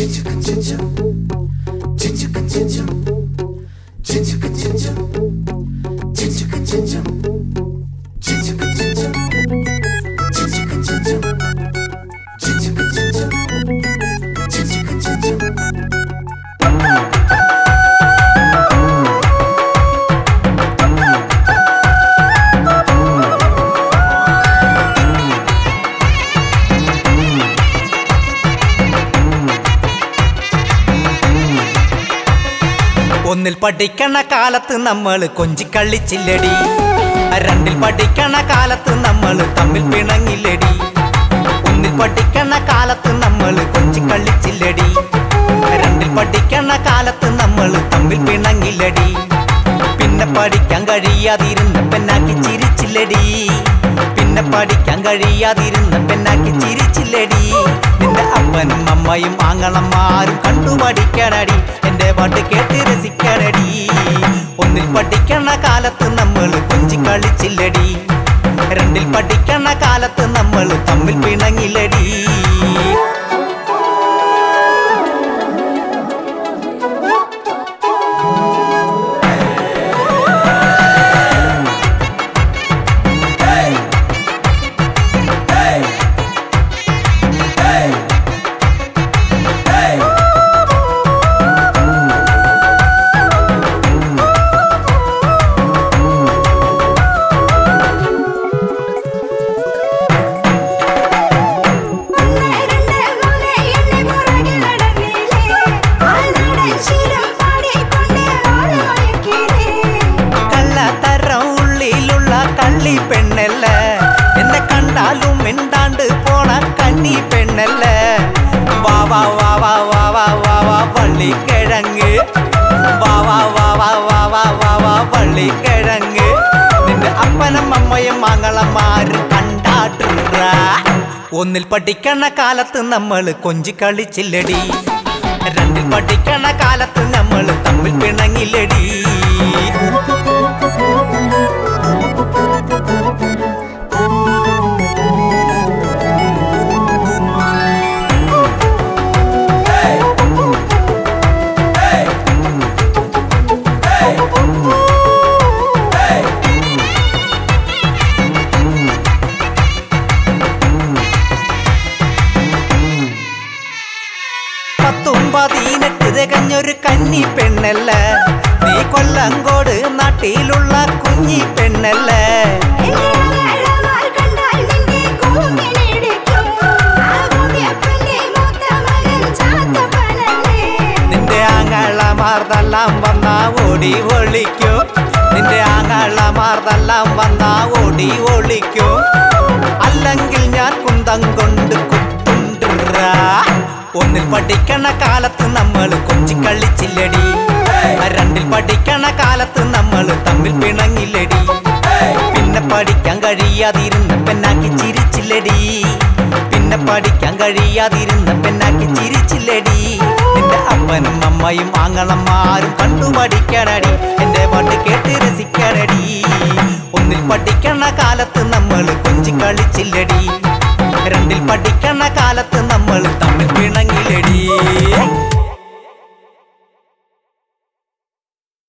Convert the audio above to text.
ഒന്നിൽ പഠിക്കണ കാലത്ത് നമ്മൾ കൊഞ്ചിക്കളിച്ചില്ലടി രണ്ടിൽ പഠിക്കണ കാലത്ത് നമ്മൾ തമ്മിൽ പിണങ്ങില്ലടി ഒന്നിൽ പഠിക്കണ കാലത്ത് നമ്മൾ കൊഞ്ചിക്കളിച്ചില്ലടി രണ്ടിൽ പഠിക്കണ കാലത്ത് നമ്മൾ തമ്മിൽ പിണങ്ങില്ലടി പിന്നെ പഠിക്കാൻ കഴിയാതിരുന്ന പെണ്ണാക്കി ചിരിച്ചില്ലടി പിന്നെ പഠിക്കാൻ കഴിയാതിരുന്ന പെണ്ണാക്കി ചിരിച്ചില്ലടി നിന്റെ അപ്പനും അമ്മയും ആങ്ങളന്മാരും കണ്ടു പഠിക്കണടി എന്റെ പാട്ട് കേട്ട് രസിക്കണടി ഒന്നിൽ പഠിക്കണ കാലത്ത് നമ്മൾ കൊഞ്ചി കളിച്ചില്ലടി രണ്ടിൽ പഠിക്കണ കാലത്ത് നമ്മൾ തമ്മിൽ പിണങ്ങില്ലടി ഒന്ന് രണ്ട് മൂന്ന് എന്നെ പുറകെ നടന്നില്ലേ ആൾനാടൻ ശീലം പാടിക്കൊണ്ട് ആളുകളൊക്കിലേ കള്ളത്തരം ഉള്ളിലുള്ള കള്ളി പെണ്ണല്ല എന്നെ കണ്ടാലും മിണ്ടാണ്ട് പോണ കന്നി പെണ്ണല്ല വാ വാ വാ വാ വാ വാ വാ വാ വള്ളിക്കിഴങ്ങ് വാ വാ വാ വാ വാ വാ വാ വാ വള്ളിക്കിഴങ്ങ് നിന്റെ അപ്പനും അമ്മയും മംഗളന്മാരും കണ്ടാട്ടുറ ഒന്നിൽ പഠിക്കണ കാലത്ത് നമ്മൾ കൊഞ്ചി കളിച്ചില്ലടി രണ്ടിൽ പഠിക്കണ കാലത്ത് നമ്മൾ തമ്മിൽ പിണങ്ങില്ലടി പത്തും പതിനെട്ട് തികഞ്ഞൊരു കന്നി പെണ്ണല്ല നീ കൊല്ലങ്കോട് നാട്ടിലുള്ള കുഞ്ഞി പെണ്ണല്ല എന്നെ ആങ്ങളമാർ കണ്ടാൽ നിന്നെ കൂങ്ങിനിടിക്കും ആ കൂടിയപ്പന്റെ മൂത്ത മകൻ ചാത്തപ്പനല്ലേ നിന്റെ ആങ്ങളമാർതെല്ലാം വന്നാ ഓടി ഒളിക്കും നിന്റെ ആങ്ങളമാർതെല്ലാം വന്നാ ഓടി ഒളിക്കും അല്ലെങ്കിൽ ഞാൻ കുന്തം കൊണ്ട് കുത്തുണ്ടാ ഒന്നിൽ പഠിക്കണ കാലത്ത് നമ്മൾ കൊച്ചി കളിച്ചില്ലടി രണ്ടിൽ പഠിക്കണ കാലത്ത് നമ്മൾ തമ്മിൽ പിണങ്ങില്ലടി പിന്നെ പഠിക്കാൻ കഴിയാതിരുന്ന പെണ്ണാക്കി ചിരിച്ചില്ലടി പിന്നെ പഠിക്കാൻ കഴിയാതിരുന്ന പെണ്ണാക്കി ചിരിച്ചില്ലടി നിന്റെ അപ്പനും അമ്മയും ആങ്ങളന്മാരും കണ്ടു പഠിക്കണടി എന്റെ പാട്ട് കേട്ട് രസിക്കണടി ഒന്നിൽ പഠിക്കണ കാലത്ത് നമ്മൾ കൊഞ്ചി കളിച്ചില്ലടി രണ്ടിൽ പഠിക്കണ കാലത്ത് നമ്മൾ തമ്മിൽ പിണങ്ങി